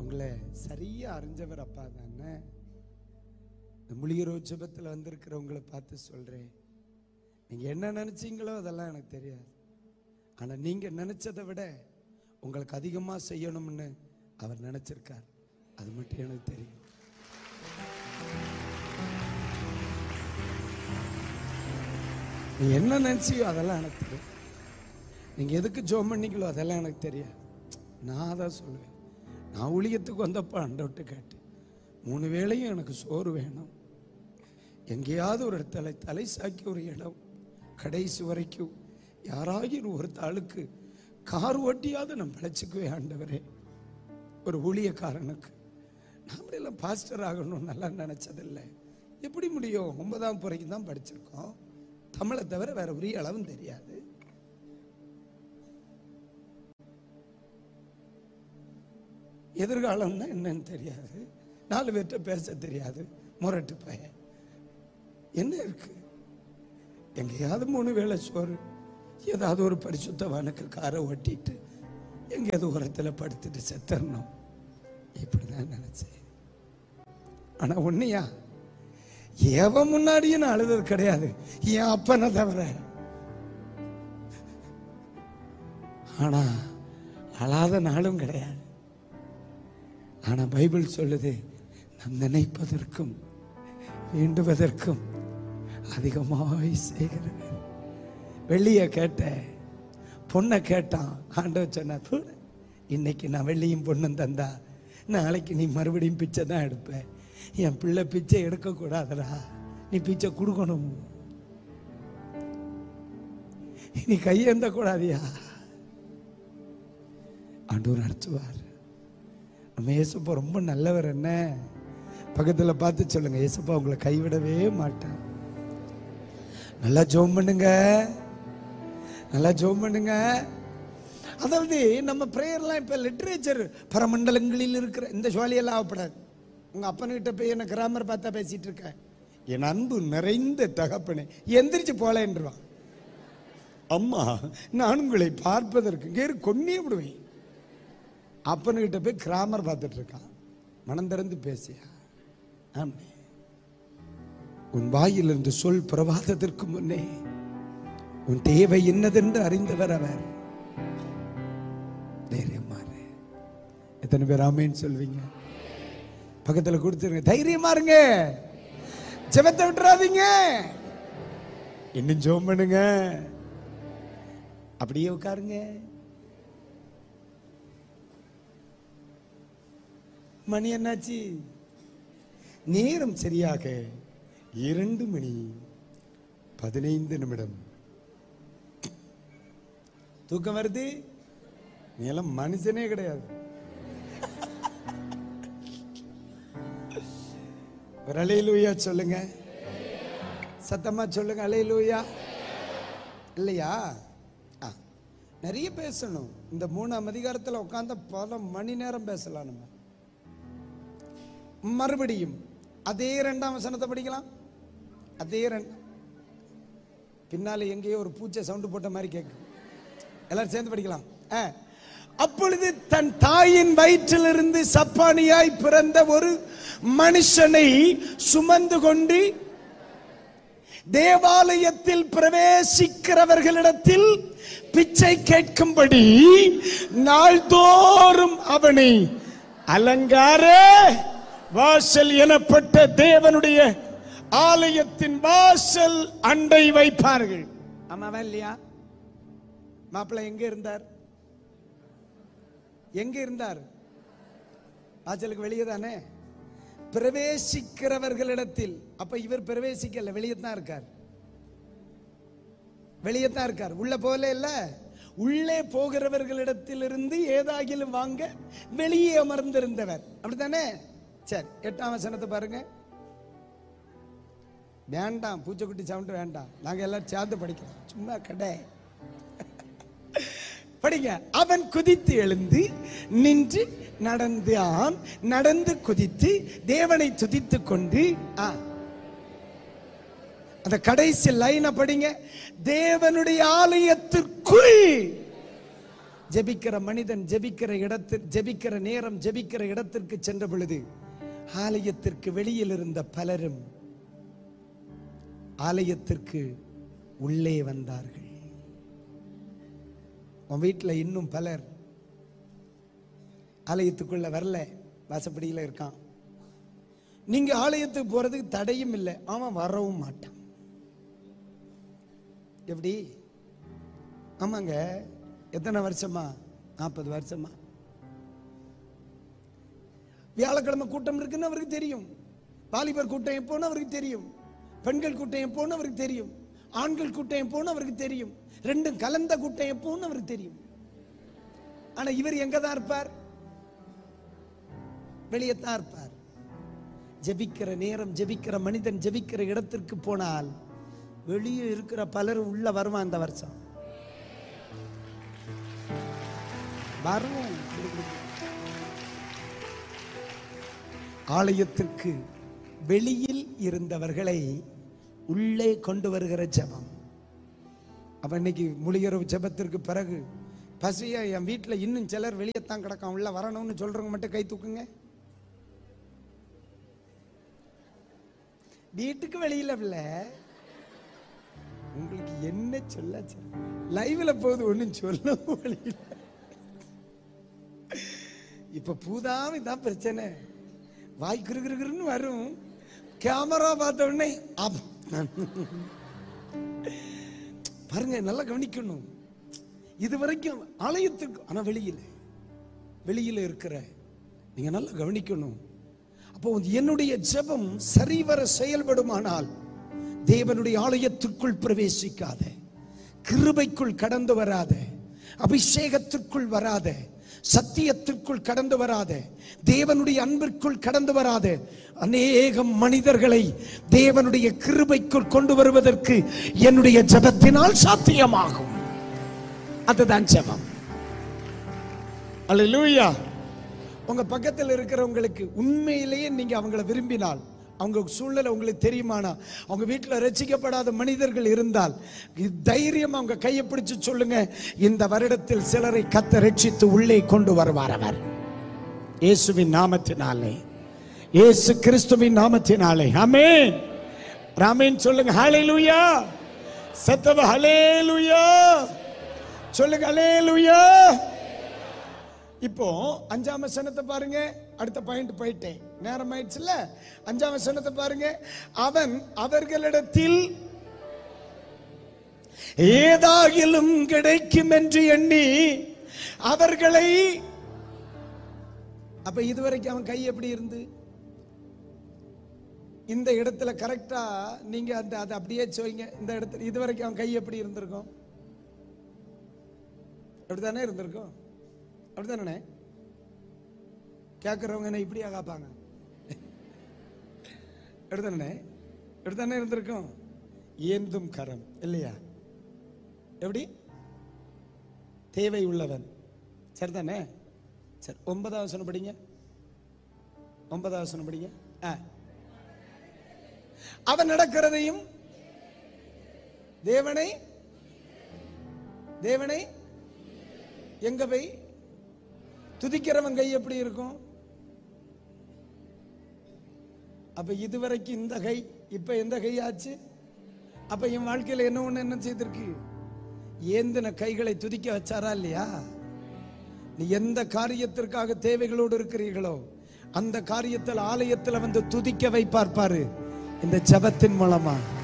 உங்களை சரியா அறிஞ்சவர் அப்பா தானே இந்த முழிகிற ஜெபத்தில் வந்திருக்கிறவங்களை பார்த்து சொல்றேன் நீங்க என்ன நினைச்சீங்களோ அதெல்லாம் எனக்கு தெரியாது ஆனா நீங்க நினைச்சதை விட உங்களுக்கு அதிகமா செய்யணும்னு அவர் நினைச்சிருக்கார் அது மட்டும் எனக்கு தெரியும் நீ என்ன நினைச்சியோ அதெல்லாம் எனக்கு தெரியும் நீங்க எதுக்கு ஜோம் பண்ணீங்களோ அதெல்லாம் எனக்கு தெரியாது நான் அதான் சொல்லுவேன் நான் ஊழியத்துக்கு வந்தப்ப அண்டவிட்டு கேட்டு மூணு வேளையும் எனக்கு சோறு வேணும் எங்கேயாவது ஒரு இடத்துல தலை சாக்கி ஒரு இடம் கடைசி வரைக்கும் யாராகிலும் ஒரு தாளுக்கு கார் ஓட்டியாவது நான் பிழைச்சிக்குவேன் ஆண்டவரே ஒரு ஊழியக்காரனுக்கு நாமளெல்லாம் பாஸ்டர் ஆகணும் நல்லா நினைச்சதில்லை எப்படி முடியும் ஒன்பதாம் வரைக்கும் தான் படிச்சிருக்கோம் தமிழை தவிர வேற உரிய அளவும் தெரியாது எதிர்காலம்னா என்னன்னு தெரியாது நாலு பேர்கிட்ட பேச தெரியாது முரட்டு பையன் என்ன இருக்கு எங்கேயாவது மூணு வேளை சோறு ஏதாவது ஒரு பரிசுத்தவானுக்கு காரை ஓட்டிட்டு எங்கேயாவது உரத்தில் படுத்துட்டு செத்துடணும் இப்படிதான் நினைச்சேன் ஆனா உன்னையா எவன் முன்னாடியும் நான் அழுதது கிடையாது என் அப்பனை தவிர ஆனா அழாத நாளும் கிடையாது ஆனா பைபிள் சொல்லுது நாம் நினைப்பதற்கும் வேண்டுவதற்கும் அதிகமாய் செய்கிறவர் வெள்ளிய கேட்ட பொண்ணை கேட்டான் ஆண்டவர் சொன்னார் "போ, இன்னைக்கு நான் வெள்ளியும் பொண்ணும் தந்தா நாளைக்கு நீ மறுபடியும் பிச்சை தான் எடுப்ப என் பிள்ளை பிச்சை எடுக்கக்கூடாதுடா நீ பிச்சை கொடுக்கணும் நீ கையேந்த கூடாதியா ஆண்டவர் நடத்துவார் நம்ம ஏசப்பா ரொம்ப நல்லவர் என்ன பக்கத்துல பார்த்து சொல்லுங்க ஏசப்பா உங்களை கைவிடவே மாட்டான் நல்லா ஜோம் பண்ணுங்க நல்லா ஜோம் பண்ணுங்க அதாவது நம்ம ப்ரேயர்லாம் இப்போ லிட்ரேச்சர் பரமண்டலங்களில் இருக்கிற இந்த ஜுவாலியெல்லாம் ஆகப்படாது உங்க அப்பனுக்கிட்ட போய் என்ன கிராமர் பார்த்தா பேசிட்டு இருக்க என் அன்பு நிறைந்த தகப்பனே எந்திரிச்சு போலேன்றான் அம்மா நான் உங்களை பார்ப்பதற்கு கேறு கொன்னே விடுவேன் அப்பனுக்கிட்ட போய் கிராமர் பார்த்துட்டு இருக்கான் மனம் திறந்து பேசியா ஆமே உன் வாயில் என்று சொல் பிரவாதத்திற்கு முன்னே உன் தேவை என்னதென்று அறிந்தவர் அவர் தைரியமாறு எத்தனை பேர் ஆமேன்னு சொல்வீங்க பக்கத்துல கொடுத்துருங்க தைரியமா இருங்க ஜெபத்தை விட்டுறாதீங்க இன்னும் ஜெபம் பண்ணுங்க அப்படியே உட்காருங்க மணி என்னாச்சு நேரம் சரியாக இரண்டு மணி பதினைந்து நிமிடம் தூக்கம் வருது நீ எல்லாம் மனுஷனே கிடையாது ஒரு அலையிலூயா சொல்லுங்க சத்தமா சொல்லுங்க அலையிலூயா இல்லையா ஆ நிறைய பேசணும் இந்த மூணாம் அதிகாரத்தில் உட்கார்ந்த பல மணி நேரம் பேசலாம் நம்ம மறுபடியும் அதே ரெண்டாம் வசனத்தை படிக்கலாம் அதே ரெண்டு பின்னால எங்கேயோ ஒரு பூச்சை சவுண்டு போட்ட மாதிரி கேட்கும் எல்லாரும் சேர்ந்து படிக்கலாம் ஆ. அப்பொழுது தன் தாயின் வயிற்றிலிருந்து சப்பானியாய் பிறந்த ஒரு மனுஷனை சுமந்து கொண்டு தேவாலயத்தில் பிரவேசிக்கிறவர்களிடத்தில் பிச்சை கேட்கும்படி நாள்தோறும் அவனை அலங்கார வாசல் எனப்பட்ட தேவனுடைய ஆலயத்தின் வாசல் அண்டை வைப்பார்கள் ஆமாவா இல்லையா மாப்பிள்ளை எங்க இருந்தார் எங்க இருந்தார் வாசலுக்கு வெளியே தானே பிரவேசிக்கிறவர்களிடத்தில் அப்ப இவர் பிரவேசிக்கல வெளியே தான் இருக்கார் வெளியே தான் இருக்கார் உள்ள போகல இல்ல உள்ளே போகிறவர்களிடத்திலிருந்து ஏதாகிலும் வாங்க வெளியே அமர்ந்திருந்தவர் அப்படித்தானே சரி எட்டாம் வசனத்தை பாருங்க வேண்டாம் பூச்சைக்குட்டி சவுண்ட் வேண்டாம் நாங்க எல்லாம் சேர்ந்து படிக்கிறோம் சும்மா கடை படிங்க அவன் குதித்து எழுந்து நின்று நடந்து ஆம் நடந்து குதித்து தேவனை துதித்து கொண்டு ஆ அந்த கடைசி லைனை படிங்க தேவனுடைய ஆலயத்திற்குள் ஜெபிக்கிற மனிதன் ஜெபிக்கிற இடத்தில் ஜெபிக்கிற நேரம் ஜெபிக்கிற இடத்திற்கு சென்ற பொழுது ஆலயத்திற்கு வெளியில் இருந்த பலரும் ஆலயத்திற்கு உள்ளே வந்தார்கள் உன் வீட்டில் இன்னும் பலர் ஆலயத்துக்குள்ள வரல வாசப்படியில் இருக்கான் நீங்க ஆலயத்துக்கு போறதுக்கு தடையும் இல்லை அவன் வரவும் மாட்டான் எப்படி ஆமாங்க எத்தனை வருஷமா நாற்பது வருஷமா வியாழக்கிழமை கூட்டம் இருக்குன்னு அவருக்கு தெரியும் வாலிபர் கூட்டம் எப்போன்னு அவருக்கு தெரியும் பெண்கள் கூட்டம் எப்போன்னு அவருக்கு தெரியும் ஆண்கள் கூட்டம் எப்போன்னு அவருக்கு தெரியும் ரெண்டும் கலந்த கூட்டம் எப்போன்னு அவருக்கு தெரியும் ஆனா இவர் எங்க தான் இருப்பார் வெளியே தான் இருப்பார் ஜெபிக்கிற நேரம் ஜெபிக்கிற மனிதன் ஜெபிக்கிற இடத்திற்கு போனால் வெளியே இருக்கிற பலரும் உள்ள வருவான் இந்த வருஷம் வரும் ஆலயத்திற்கு வெளியில் இருந்தவர்களை உள்ளே கொண்டு வருகிற ஜெபம் அப்ப இன்னைக்கு முழியரவு ஜெபத்திற்கு பிறகு பசியா என் வீட்டில் இன்னும் சிலர் வெளியத்தான் கிடக்கான் உள்ள வரணும்னு சொல்றவங்க மட்டும் கை தூக்குங்க வீட்டுக்கு வெளியில இல்ல உங்களுக்கு என்ன சொல்ல லைவ்ல போகுது ஒண்ணும் சொல்ல வெளியில இப்ப பூதாமி தான் பிரச்சனை வாய் கிருகிருன்னு வரும் கேமரா பார்த்த உடனே அப். பாருங்க நல்லா கவனிக்கணும் இது வரைக்கும் ஆலயத்துக்கு ஆனா வெளியில வெளியில இருக்கிற நீங்க நல்லா கவனிக்கணும் அப்போ என்னுடைய ஜெபம் சரிவர செயல்படுமானால் தேவனுடைய ஆலயத்திற்குள் பிரவேசிக்காத கிருபைக்குள் கடந்து வராத அபிஷேகத்திற்குள் வராத சத்தியத்திற்குள் கடந்து வராத தேவனுடைய அன்பிற்குள் கடந்து வராத அநேக மனிதர்களை தேவனுடைய கிருபைக்குள் கொண்டு வருவதற்கு என்னுடைய ஜெபத்தினால் சாத்தியமாகும் அதுதான் ஜெபம் அல்லேலூயா உங்க பக்கத்தில் இருக்கிறவங்களுக்கு உண்மையிலேயே நீங்க அவங்கள விரும்பினால் அவங்க சூழ்நிலை உங்களுக்கு தெரியுமானா அவங்க வீட்டில் ரசிக்கப்படாத மனிதர்கள் இருந்தால் இது தைரியம் அவங்க கையை பிடிச்சு சொல்லுங்க இந்த வருடத்தில் சிலரை கத்த ரட்சித்து உள்ளே கொண்டு வருவார் அவர் இயேசுவின் நாமத்தினாலே இயேசு கிறிஸ்துவின் நாமத்தினாலே ஆமென் ராமேன் சொல்லுங்க ஹalleluya சத்தவ ஹalleluya சொல்லுங்க ஹalleluya இப்போ அஞ்சாம் வசனத்தை பாருங்க அடுத்த பாயிண்ட் போயிட்டேன் நேரம் ஆயிடுச்சுல அஞ்சாம் வசனத்தை பாருங்க அவன் அவர்களிடத்தில் ஏதாகிலும் கிடைக்கும் என்று எண்ணி அவர்களை அப்ப இதுவரைக்கும் அவன் கை எப்படி இருந்து இந்த இடத்துல கரெக்டா நீங்க அந்த அதை அப்படியே சொல்லுங்க இந்த இடத்துல இதுவரைக்கும் அவன் கை எப்படி இருந்திருக்கும் அப்படித்தானே இருந்திருக்கும் அப்படித்தானே கேட்குறவங்க என்ன இப்படியா காப்பாங்க எடுத்தானே எடுத்தானே இருந்திருக்கும் ஏந்தும் கரம் இல்லையா எப்படி தேவை உள்ளவன் சரிதானே சரி ஒன்பதாவது வசனம் படிங்க ஒன்பதாவது வசனம் படிங்க ஆ. அவன் நடக்கிறதையும் தேவனை தேவனை எங்க போய் துதிக்கிறவன் கை எப்படி இருக்கும் அப்ப இதுவரைக்கும் இந்த கை இப்ப எந்த கை ஆச்சு அப்ப என் வாழ்க்கையில என்ன ஒண்ணு என்ன செய்திருக்கு ஏந்தின கைகளை துதிக்க வச்சாரா இல்லையா நீ எந்த காரியத்திற்காக தேவைகளோடு இருக்கிறீர்களோ அந்த காரியத்தில் ஆலயத்தில் வந்து துதிக்க வைப்பார் பாரு இந்த ஜெபத்தின் மூலமா